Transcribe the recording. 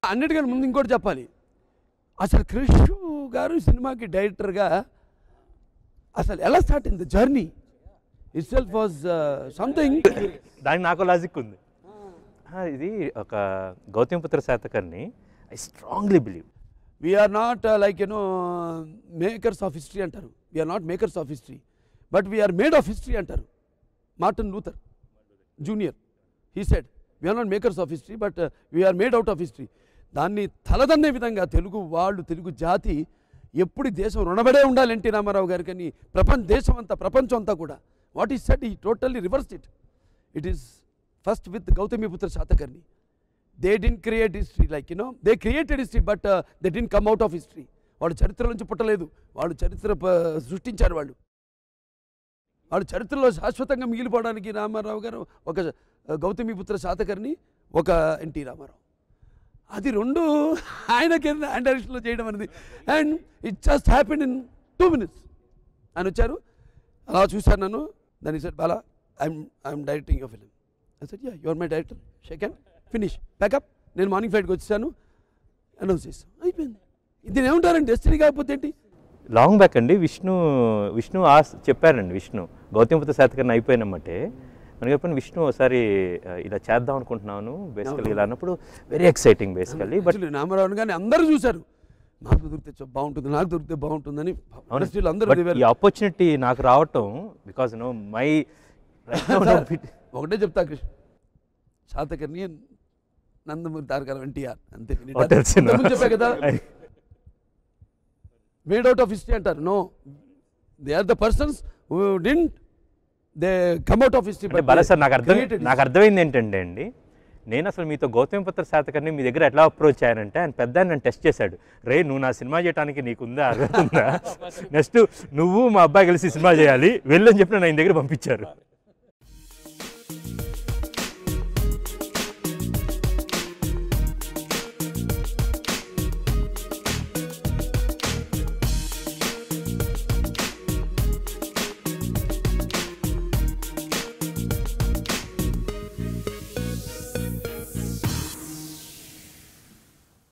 అన్నిటికన్నా ముందు ఇంకోటి చెప్పాలి అసలు క్రిష్ గారు సినిమాకి డైరెక్టర్గా అసలు ఎలా స్టార్ట్ అయింది journey itself was something దానికి నాకు లాజిక్ ఉంది ఆ, ఇది ఒక Gautamiputra Satakarni I strongly believe we are not like you know makers of history అంటారు we are not makers of history but we are made of history అంటారు Martin Luther Junior he said we are not makers of history but we are made out of history దాన్ని తలదన్నే విధంగా తెలుగు వాళ్ళు తెలుగు జాతి ఎప్పుడు ఈ దేశం రుణపడే ఉండాలి ఎన్టీ రామారావు గారు కానీ ప్రపంచ దేశం అంతా ప్రపంచం అంతా కూడా వాట్ ఈస్ సెట్ ఈ totally reverse it it is first with Gautamiputra Satakarni they didn't create history like you know they created history but they didn't come out of history వాళ్ళు చరిత్ర నుంచి పుట్టలేదు వాళ్ళు చరిత్ర ప- సృష్టించారు వాళ్ళు వాళ్ళు చరిత్రలో శాశ్వతంగా మిగిలిపోవడానికి రామారావు గారు ఒక ఆ, గౌతమిపుత్ర శాతకర్ణి ఒక ఎన్టీ రామారావు అది రెండు ఆయన కింద ఆయన డైరెక్షన్లో చేయడం అనేది and it just happen in two minutes ఆయన వచ్చారు అలా చూశాను నన్ను దాని sir Bala I'm I'm directing your film sir ya your my director second finish pack up నేను మార్నింగ్ ఫ్లైట్కి వచ్చేసాను అనౌన్స్ చేస్తాను అయిపోయింది ఇది ఏమంటారండి డెస్టినీ కాకపోతే ఏంటి లాంగ్ బ్యాక్ అండి విష్ణు విష్ణు ఆస్ చెప్పారండి విష్ణు గౌతమిపుత్ర శాతకర్ని అయిపోయినమ్మంటే మనకి చెప్పిన విష్ణు ఒకసారి ఆ, ఇలా చేద్దాం అనుకుంటున్నాను బేసికల్లీ ఇలా అన్నప్పుడు very exciting basically but Actually రామారావుని కానీ అందరూ చూశారు నాకు దొరికితే చ- బాగుంటుంది నాకు దొరికితే బాగుంటుందని ఇండస్ట్రీలో అందరూ బట్ they were- ఈ ఆపర్చునిటీ నాకు రావటం బికాస్ నో మై ఒకటే చెప్తా కృష్ణ శాతకర్ణి నందమూరి తారక ఎన్టీఆర్ అంతే Oh, తెలుసు. ఇంతకుముందు చెప్పా కదా మేడ్ అవుట్ ఆఫ్ హిస్టరీ అంటారు no they are the persons who didn't they come out of history అంటే బల సార్ నాకు అర్థం నాకు అర్థమైంది ఏంటంటే అండి నేను అసలు మీతో గౌతమిపుత్ర శాతకర్ని మీ దగ్గర ఎట్లా అప్రోచ్ అయ్యానంటే ఆయన పెద్ద ఆయన నన్ను టెస్ట్ చేశాడు రే నువ్వు నా సినిమా చేయడానికి నీకుందా అర్హత ఉందా నెక్స్ట్ నువ్వు మా అబ్బాయి కలిసి సినిమా చేయాలి వెళ్ళని చెప్పి నన్ను ఆయన దగ్గర పంపించారు